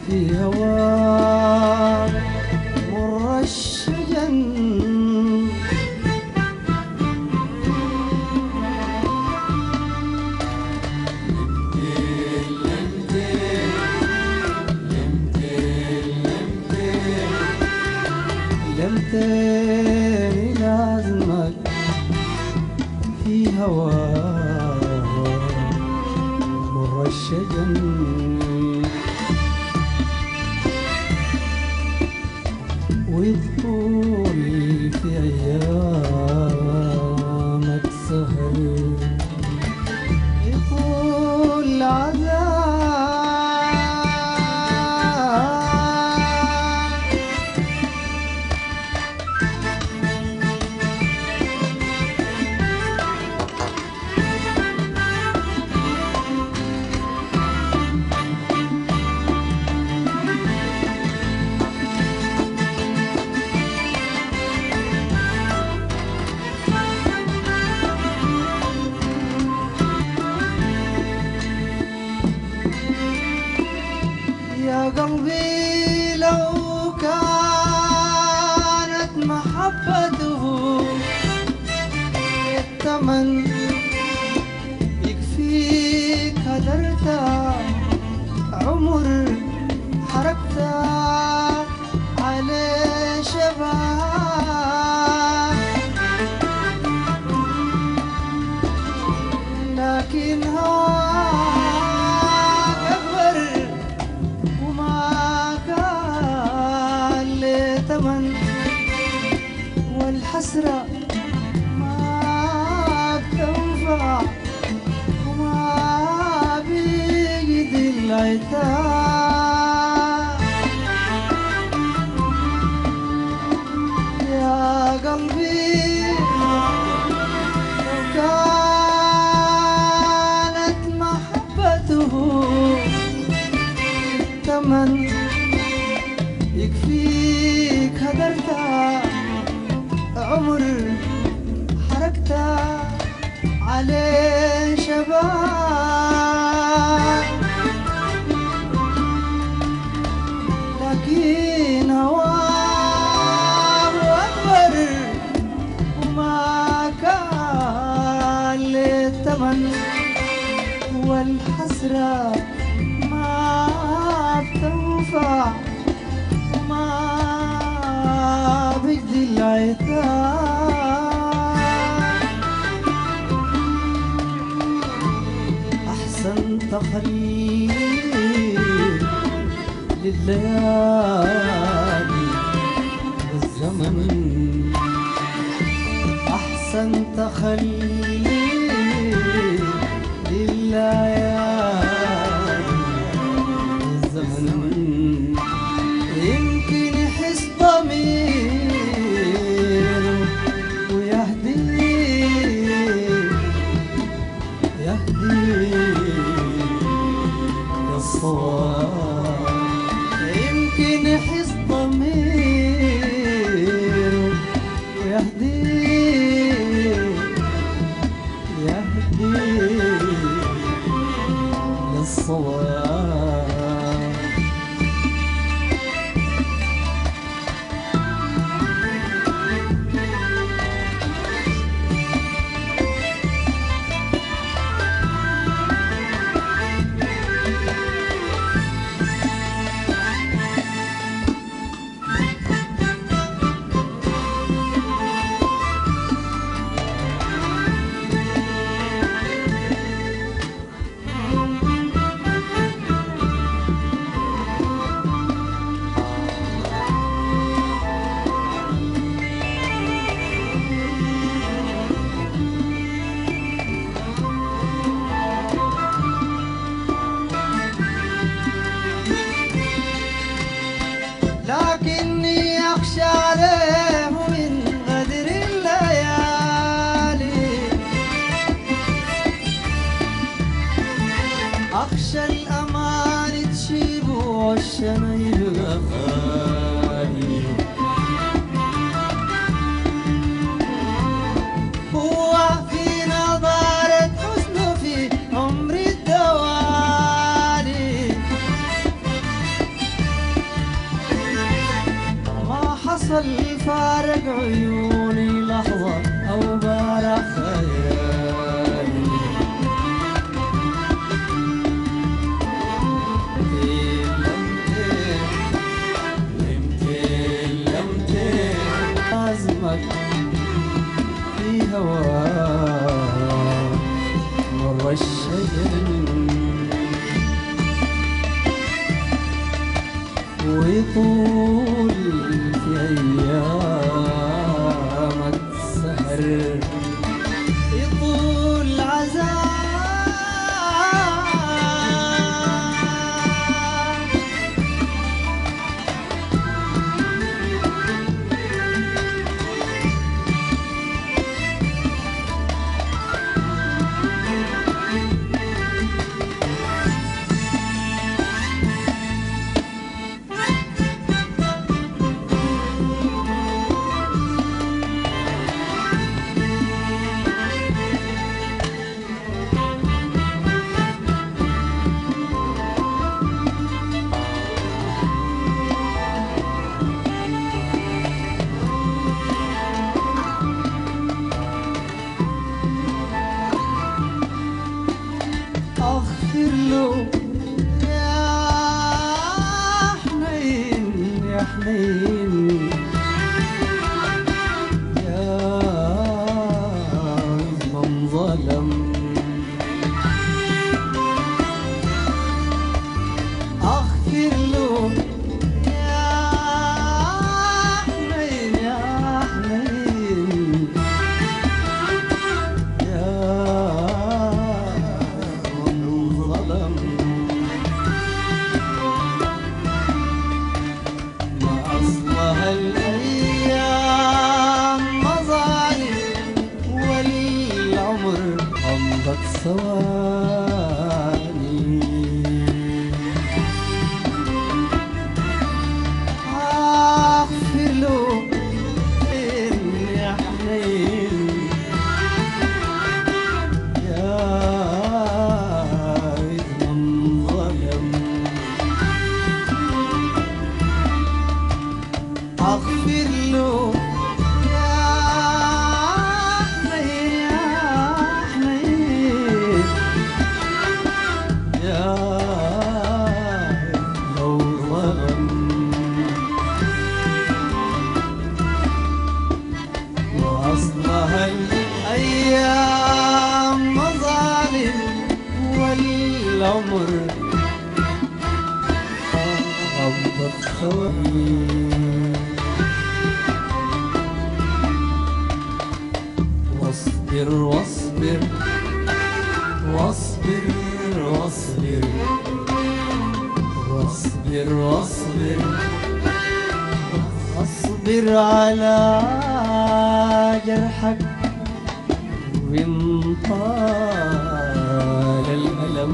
في هواك مر الشجن لمتين لازمك في هواك مر الشجن ويذكرني في أيامك سهل يطول العذاب يا قلبي لو كانت محبته الثمن يكفيك هدرتا عمر حركتا على شباب لكن هواك أكبر وما كان له ثمن والحسرة ما بتنفع وما بيجد العتاب يا قلبي لو كانت محبته الثمن يكفيك هدرتا عمر حركتا عليه شباب لكن هواه أكبر وما كان للثمن والحسرة ما بتنفع وما بيجدي العتاب أحسن تخليل لليالي والزمن أحسن تخليل لليالي والزمن يمكن يحس ضمير ويهدي يهدي للصواب يمكن يحس ضمير ويهدي يهدي للصواب لكني أخشى عليه من غدر الليالي أخشى الأمان تشيب والشميل غفاني هو في نظارة حسنه في عمر الدوالي وصل فارق عيوني لحظة أو بارع خيالي لمتين لمتين لمتين لازمك في هواك مر الشجر ويطول في أيامك سهر يطول عذاب أغفر له يا حنين يا حنين يا من ظلم أغفر له يا حنين يا حنين يا من ظلم ما أصلها الأيام مظالم والعمر أمضت ثواني أغفر له إن يا حنين يا من ظلم أغفر له يا حنين يا حنين يا لو ظلم وأصلها الأيام مظالم والعمر غضت خوي واصبر واصبر واصبر واصبر واصبر واصبر اصبر على جرحك وان طال الألم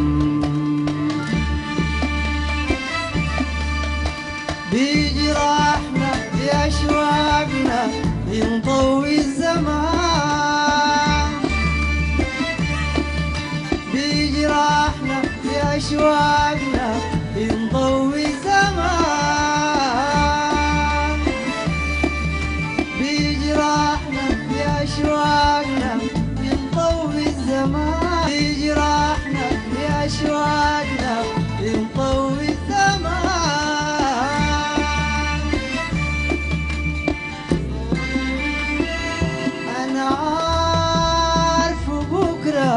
بجراحنا بأشواقنا بنطوي الزمان بجراحنا بأشواقنا بنطوي الزمان بجراحنا بأشواقنا بنطوي الزمان بجراحنا بأشواقنا بنطوي الزمان أنا عارف بكرة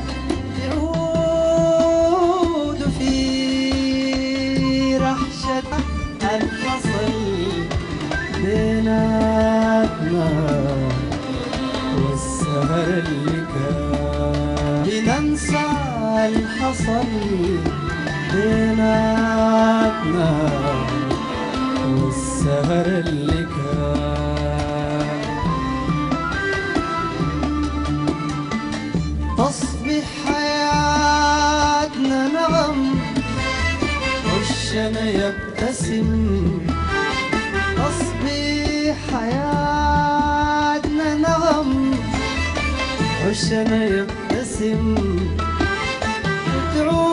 يعود في رحشة الفصل بيناتنا والسهر اللي كان بننسى الحصل بيناتنا والسهر اللي كان تصبح حياتنا نغم وشنا يبتسم تصبح حياتنا نغم وشنا يبتسم تعود